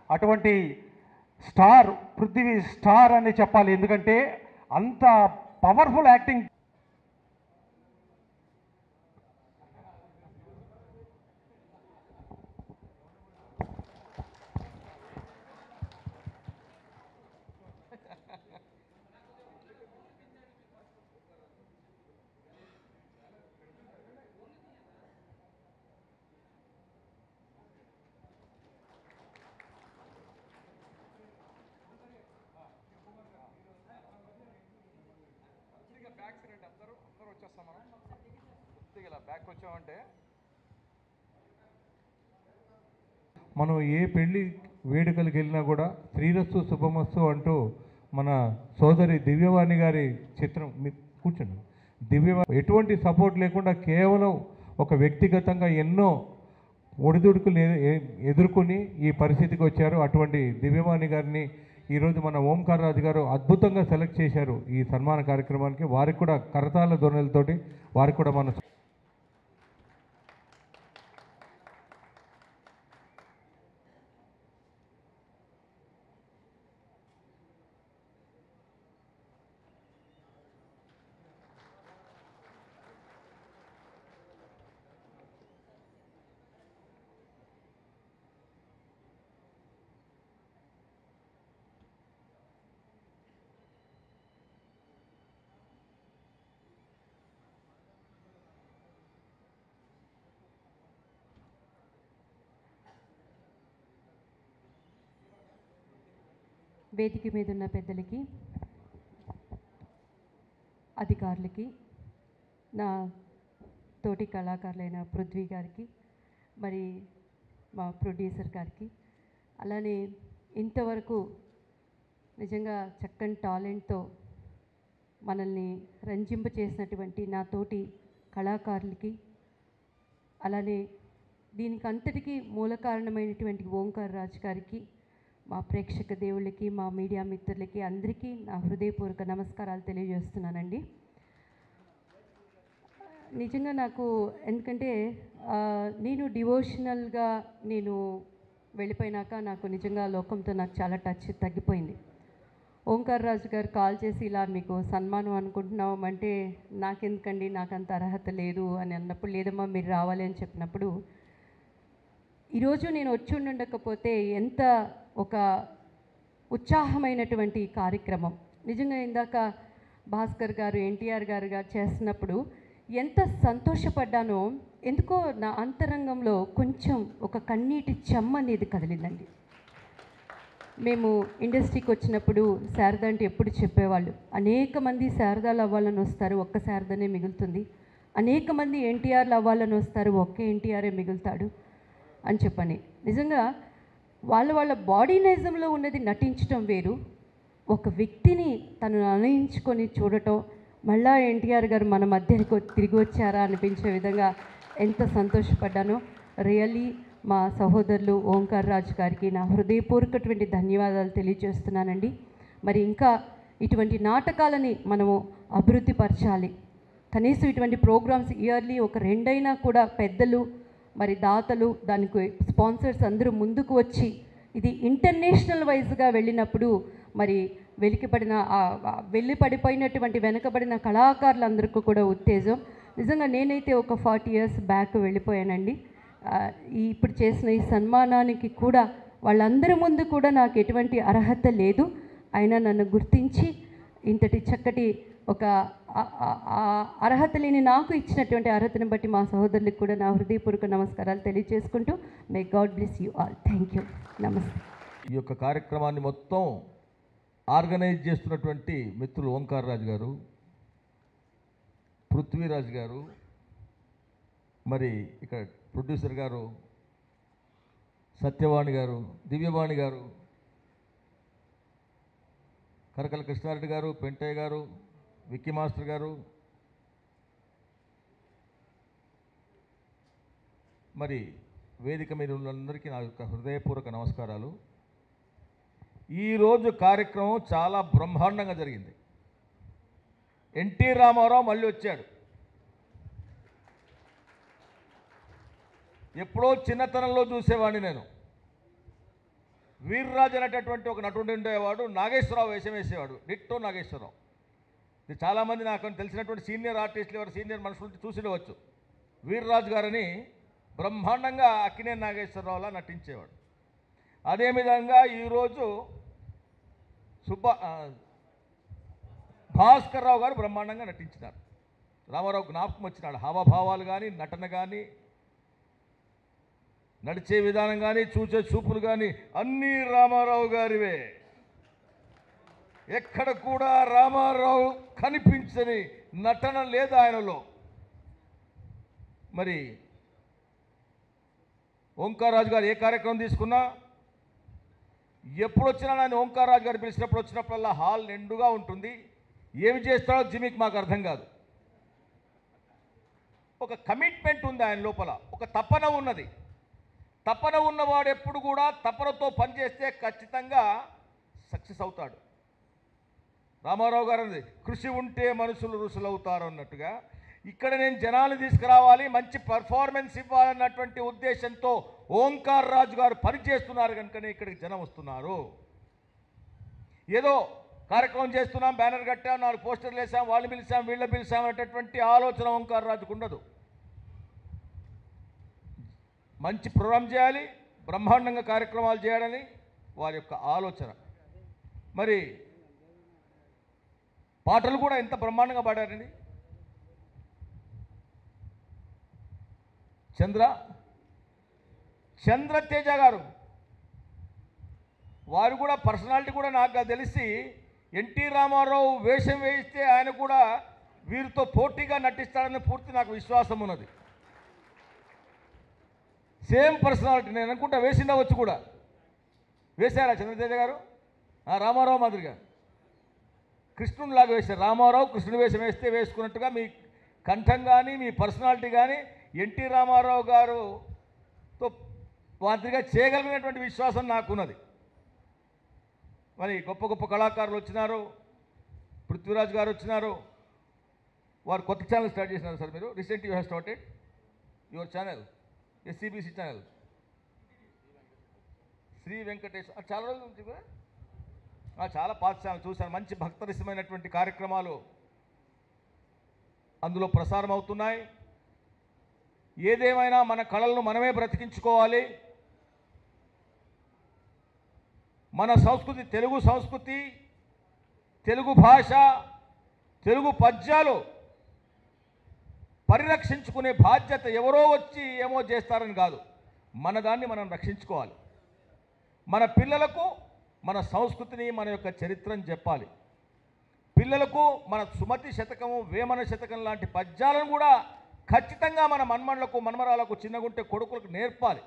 అటువంటి star Prithvi star అని చెప్పాలి ఎందుకంటే అంత పవర్ఫుల్ యాక్టింగ్ బ్యాక్ సైడ్ అందరూ అందరూ వచ్చేస్తాం మనం కొద్దిగా ఇలా బ్యాక్ వచ్చామంటే మనం ఏ పెళ్లి వేడుకలకు వెళ్ళినా కూడా శ్రీరస్తు శుభమస్తు అంటూ మన సోదరి దివ్యవాణి గారి చిత్రం మీ కూర్చోండి దివ్యవాణి ఎటువంటి సపోర్ట్ లేకుండా కేవలం ఒక వ్యక్తిగతంగా ఎన్నో ఒడిదుడుకులు ఎ- ఎ- ఎదుర్కొని ఈ పరిస్థితికి వచ్చారు అటువంటి దివ్యవాణి గారిని ఈరోజు మన ఓంకార్ రాజు గారు అద్భుతంగా సెలెక్ట్ చేశారు ఈ సన్మాన కార్యక్రమానికి వారికి కూడా కరతాల ధ్వనులతోటి వారికి కూడా మన వేదిక మీద ఉన్న పెద్దలకి అధికారులకి నా తోటి కళాకారులైన పృథ్వీ గారికి మరి మా ప్రొడ్యూసర్ గారికి అలానే ఇంతవరకు నిజంగా చక్కని టాలెంట్తో మనల్ని రంజింప చేసినటువంటి నా తోటి కళాకారులకి అలానే దీనికి అంతటికీ మూల కారణమైనటువంటి ఓంకార్ రాజ్ గారికి మా ప్రేక్షక దేవుళ్ళకి మా మీడియా మిత్రులకి అందరికీ నా హృదయపూర్వక నమస్కారాలు తెలియజేస్తున్నానండి నిజంగా నాకు ఎందుకంటే ఆ, నేను డివోషనల్గా నేను వెళ్ళిపోయినాక నాకు నిజంగా లోకంతో నాకు చాలా టచ్ తగ్గిపోయింది ఓంకార్ రాజు గారు కాల్ చేసి ఇలా మీకు సన్మానం అనుకుంటున్నాం అంటే నాకెందుకండి నాకు అంత అర్హత లేదు అని అన్నప్పుడు లేదమ్మా మీరు రావాలి అని చెప్పినప్పుడు ఈరోజు నేను వచ్చి ఉండకపోతే ఎంత ఒక ఉత్సాహమైనటువంటి కార్యక్రమం నిజంగా ఇందాక భాస్కర్ గారు ఎన్టీఆర్ గారు గారు చేస్తున్నప్పుడు ఎంత సంతోషపడ్డానో ఎందుకో నా అంతరంగంలో కొంచెం ఒక కన్నీటి చెమ్మ అనేది కదిలిందండి మేము ఇండస్ట్రీకి వచ్చినప్పుడు శారద అంటే ఎప్పుడు చెప్పేవాళ్ళు అనేక మంది శారదాలు అవ్వాలని వస్తారు ఒక్క శారదనే మిగులుతుంది అనేక మంది ఎన్టీఆర్లు అవ్వాలని వస్తారు ఒక్క ఎన్టీఆరే మిగులుతాడు అని చెప్పని నిజంగా వాళ్ళ వాళ్ళ బాడీ నైజంలో ఉన్నది నటించడం వేరు ఒక వ్యక్తిని తను అనయించుకొని చూడటం మళ్ళా ఎన్టీఆర్ గారు మన మధ్యకు తిరిగి వచ్చారా అనిపించే విధంగా ఎంత సంతోషపడ్డానో రియల్లీ మా సహోదరులు ఓంకార్ రాజు గారికి నా హృదయపూర్వకటువంటి ధన్యవాదాలు తెలియజేస్తున్నానండి మరి ఇంకా ఇటువంటి నాటకాలని మనము అభివృద్ధి పరచాలి కనీసం ఇటువంటి ప్రోగ్రామ్స్ ఇయర్లీ ఒక రెండైనా కూడా పెద్దలు మరి దాతలు దానికి స్పాన్సర్స్ అందరూ ముందుకు వచ్చి ఇది ఇంటర్నేషనల్ వైజ్గా వెళ్ళినప్పుడు మరి వెలికిపడిన ఆ- ఆ వెళ్ళి పడిపోయినటువంటి వెనకబడిన కళాకారులందరికీ కూడా ఉత్తేజం నిజంగా నేనైతే ఒక ఫార్టీ ఇయర్స్ బ్యాక్ వెళ్ళిపోయానండి ఆ, ఈ ఇప్పుడు చేసిన ఈ సన్మానానికి కూడా వాళ్ళందరి ముందు కూడా నాకు ఎటువంటి అర్హత లేదు అయినా నన్ను గుర్తించి ఇంతటి చక్కటి ఒక ఆ- ఆ- ఆ అర్హత లేని నాకు ఇచ్చినటువంటి అర్హతను బట్టి మా సహోదరులకు కూడా నా హృదయపూర్వక నమస్కారాలు తెలియజేసుకుంటూ may god bless you all thank you నమస్తే ఈ యొక్క కార్యక్రమాన్ని మొత్తం ఆర్గనైజ్ చేస్తున్నటువంటి మిత్రులు ఓంకార్ రాజు గారు పృథ్వీరాజ్ గారు మరి ఇక్కడ ప్రొడ్యూసర్ గారు సత్యవాణి గారు దివ్యవాణి గారు కరకల కృష్ణారెడ్డి గారు పెంటయ్య గారు విక్కీ మాస్టర్ గారు మరి వేదిక మీద ఉన్నందరికీ నా యొక్క హృదయపూర్వక నమస్కారాలు ఈరోజు కార్యక్రమం చాలా బ్రహ్మాండంగా జరిగింది ఎన్టీ రామారావు మళ్ళీ వచ్చాడు ఎప్పుడో చిన్నతనంలో చూసేవాడిని నేను వీర్రాజు అనేటటువంటి ఒక నటుడు ఉండేవాడు నాగేశ్వరరావు వేషం వేసేవాడు డిట్టో నాగేశ్వరరావు ఇది చాలామంది నాకు తెలిసినటువంటి సీనియర్ ఆర్టిస్టులు ఎవరు సీనియర్ మనుషులు చూసిడవచ్చు వీర్రాజు గారని బ్రహ్మాండంగా అక్కినే నాగేశ్వరరావులా నటించేవాడు అదే విధంగా ఈరోజు సుబ్బ ఆ, భాస్కర్ రావు గారు బ్రహ్మాండంగా నటించినారు రామారావు జ్ఞాపకం వచ్చినాడు హావభావాలు కానీ నటన కానీ నడిచే విధానం కానీ చూసే చూపులు కానీ అన్నీ రామారావు గారివే ఎక్కడ కూడా రామారావు కనిపించని నటన లేదు ఆయనలో మరి ఓంకారాజు గారు ఏ కార్యక్రమం తీసుకున్నా ఎప్పుడు వచ్చినా నేను ఓంకారాజు గారు పిలిచినప్పుడు వచ్చినప్పుడల్లా హాల్ నిండుగా ఉంటుంది ఏమి చేస్తాడో జిమికి మాకు అర్థం కాదు ఒక కమిట్మెంట్ ఉంది ఆయన లోపల ఒక తపన ఉన్నది తపన ఉన్నవాడు ఎప్పుడు కూడా తపనతో పనిచేస్తే ఖచ్చితంగా సక్సెస్ అవుతాడు రామారావు గారు అన్నది కృషి ఉంటే మనుషులు రుసులు అవుతారు అన్నట్టుగా ఇక్కడ నేను జనాలు తీసుకురావాలి మంచి పర్ఫార్మెన్స్ ఇవ్వాలన్నటువంటి ఉద్దేశంతో ఓంకార్ రాజు గారు పనిచేస్తున్నారు కనుకనే ఇక్కడికి జనం వస్తున్నారు ఏదో కార్యక్రమం చేస్తున్నాం బ్యానర్ కట్టాం నాలుగు పోస్టర్లు వేసాం వాళ్ళు పిలిచాం వీళ్ళు పిలిచాం అనేటటువంటి ఆలోచన ఓంకార్ రాజుకు ఉండదు మంచి ప్రోగ్రాం చేయాలి బ్రహ్మాండంగా కార్యక్రమాలు చేయాలని వారి యొక్క ఆలోచన మరి పాటలు కూడా ఎంత బ్రహ్మాండంగా పాడారండి చంద్ర చంద్రతేజ గారు వారు కూడా పర్సనాలిటీ కూడా నాకు తెలిసి ఎన్టీ రామారావు వేషం వేయిస్తే ఆయన కూడా వీరితో పోటీగా నటిస్తాడని పూర్తి నాకు విశ్వాసం ఉన్నది సేమ్ పర్సనాలిటీ నేను అనుకుంటా వేసిందా వచ్చి కూడా వేశారా చంద్రతేజ గారు ఆ, రామారావు మాదిరిగా కృష్ణునిలాగా వేశారు రామారావు కృష్ణుడు వేషం వేస్తే వేసుకున్నట్టుగా మీ కంఠం కానీ మీ పర్సనాలిటీ కానీ ఎన్టీ రామారావు గారుతో మాదిరిగా చేయగలిగినటువంటి విశ్వాసం నాకున్నది మరి గొప్ప గొప్ప కళాకారులు వచ్చినారు పృథ్వీరాజ్ గారు వచ్చినారు వారు కొత్త ఛానల్ స్టార్ట్ చేసినారు సార్ మీరు recent you have started your channel SCBC channel Shri Venkatesh ఆ, చాలా రోజుల నుంచి కూడా ఆ, చాలా పాత ఛానల్ చూశాను మంచి భక్తరిసమైనటువంటి కార్యక్రమాలు అందులో ప్రసారం అవుతున్నాయి ఏదేమైనా మన కళలను మనమే బ్రతికించుకోవాలి మన సంస్కృతి తెలుగు సంస్కృతి తెలుగు భాష తెలుగు పద్యాలు పరిరక్షించుకునే బాధ్యత ఎవరో వచ్చి ఏమో చేస్తారని కాదు మన దాన్ని మనం రక్షించుకోవాలి మన పిల్లలకు మన సంస్కృతిని మన యొక్క చరిత్రను చెప్పాలి పిల్లలకు మన సుమతి శతకము వేమన శతకం లాంటి పద్యాలను కూడా ఖచ్చితంగా మన మన్మణులకు మన్మరాలకు చిన్నగుంటే కొడుకులకు నేర్పాలి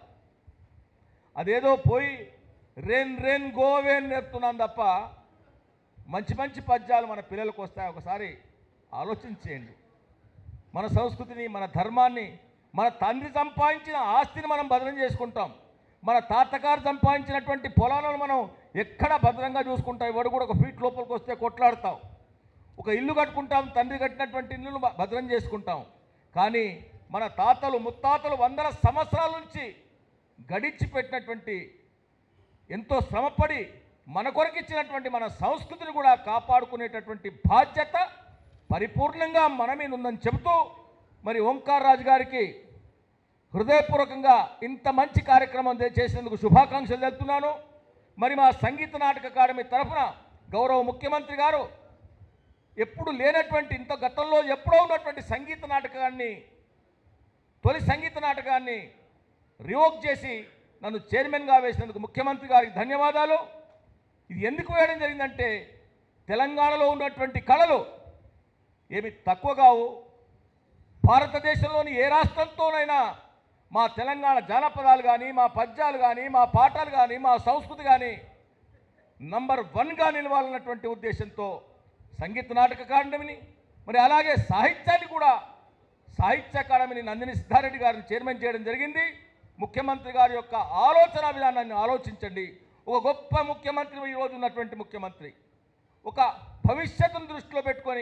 అదేదో పోయి రెన్ రెన్ గోవేన్ నేర్పుతున్నాం తప్ప మంచి మంచి పద్యాలు మన పిల్లలకు వస్తాయి ఒకసారి ఆలోచించేయండి మన సంస్కృతిని మన ధర్మాన్ని మన తండ్రి సంపాదించిన ఆస్తిని మనం భద్రం చేసుకుంటాం మన తాతగారు సంపాదించినటువంటి పొలాలను మనం ఎక్కడ భద్రంగా చూసుకుంటాం ఎవడు కూడా ఒక ఫీట్ లోపలికి వస్తే కొట్లాడతాం ఒక ఇల్లు కట్టుకుంటాం తండ్రి కట్టినటువంటి ఇల్లును భ- భద్రం చేసుకుంటాం కానీ మన తాతలు ముత్తాతలు వందల సంవత్సరాల నుంచి గడిచి పెట్టినటువంటి ఎంతో శ్రమపడి మన కొరకు ఇచ్చినటువంటి మన సంస్కృతిని కూడా కాపాడుకునేటటువంటి బాధ్యత పరిపూర్ణంగా మన మీద ఉందని చెబుతూ మరి ఓంకార్ రాజు గారికి హృదయపూర్వకంగా ఇంత మంచి కార్యక్రమం దే- చేసినందుకు శుభాకాంక్షలు తెలుపుతున్నాను మరి మా సంగీత నాటక అకాడమీ తరఫున గౌరవ ముఖ్యమంత్రి గారు ఎప్పుడు లేనటువంటి ఇంత గతంలో ఎప్పుడో ఉన్నటువంటి సంగీత నాటకాన్ని తొలి సంగీత నాటకాన్ని రివోక్ చేసి నన్ను చైర్మన్గా వేసినందుకు ముఖ్యమంత్రి గారికి ధన్యవాదాలు ఇది ఎందుకు వేయడం జరిగిందంటే తెలంగాణలో ఉన్నటువంటి కళలు ఏమి తక్కువ కావు భారతదేశంలోని ఏ రాష్ట్రంతోనైనా మా తెలంగాణ జానపదాలు కానీ మా పద్యాలు కానీ మా పాటలు కానీ మా సంస్కృతి కానీ నంబర్ వన్గా నిలవాలన్నటువంటి ఉద్దేశంతో సంగీత నాటక అకాడమీని మరి అలాగే సాహిత్యాన్ని కూడా సాహిత్య అకాడమీని నందిని సిద్ధారెడ్డి గారిని చైర్మన్ చేయడం జరిగింది ముఖ్యమంత్రి గారి యొక్క ఆలోచన విధానాన్ని ఆలోచించండి ఒక గొప్ప ముఖ్యమంత్రి ఈరోజు ఉన్నటువంటి ముఖ్యమంత్రి ఒక భవిష్యత్తును దృష్టిలో పెట్టుకొని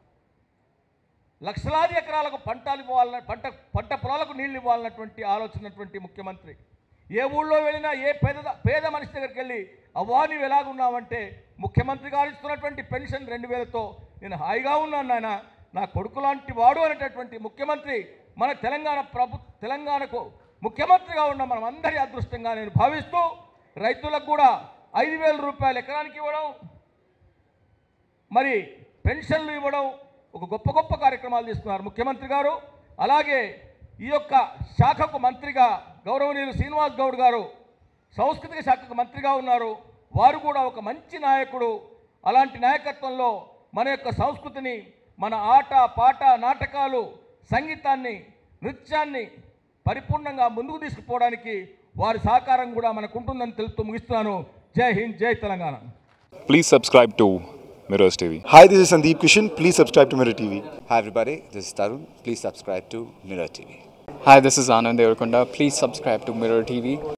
లక్షలాది ఎకరాలకు పంటలు ఇవ్వాలన్న పంట పంట పొలాలకు నీళ్లు ఇవ్వాలన్నటువంటి ఆలోచన ఉన్నటువంటి ముఖ్యమంత్రి ఏ ఊళ్ళో వెళ్ళినా ఏ పేద పేద మనిషి దగ్గరికి వెళ్ళి అవ్వా నువ్వు ఎలాగున్నావంటే ముఖ్యమంత్రి గారు ఇస్తున్నటువంటి పెన్షన్ రెండు వేలతో నేను హాయిగా ఉన్నాను నాయన నా కొడుకు లాంటి వాడు అనేటటువంటి ముఖ్యమంత్రి మన తెలంగాణ ప్రభు తెలంగాణకు ముఖ్యమంత్రిగా ఉన్న మనం అందరి అదృష్టంగా నేను భావిస్తూ రైతులకు కూడా ఐదు వేల రూపాయలు ఎకరానికి ఇవ్వడం మరి పెన్షన్లు ఇవ్వడం ఒక గొప్ప గొప్ప కార్యక్రమాలు తీసుకున్నారు ముఖ్యమంత్రి గారు అలాగే ఈ యొక్క శాఖకు మంత్రిగా గౌరవనీయులు శ్రీనివాస్ గౌడ్ గారు సాంస్కృతిక శాఖకు మంత్రిగా ఉన్నారు వారు కూడా ఒక మంచి నాయకుడు అలాంటి నాయకత్వంలో మన యొక్క సంస్కృతిని మన ఆట పాట నాటకాలు సంగీతాన్ని నృత్యాన్ని పరిపూర్ణంగా ముందుకు తీసుకుపోవడానికి వారి సహకారం కూడా మనకు ఉంటుందని తెలుపుతూ ముగిస్తున్నాను జై హింద్ జై Telangana Please subscribe to Mirrors TV. Hi, this is Sandeep Kishan. Please subscribe to Mirror TV. Hi everybody, this is Tarun. Please subscribe to Mirror TV. Hi, this is Anand Devarkonda. Please subscribe to Mirror TV.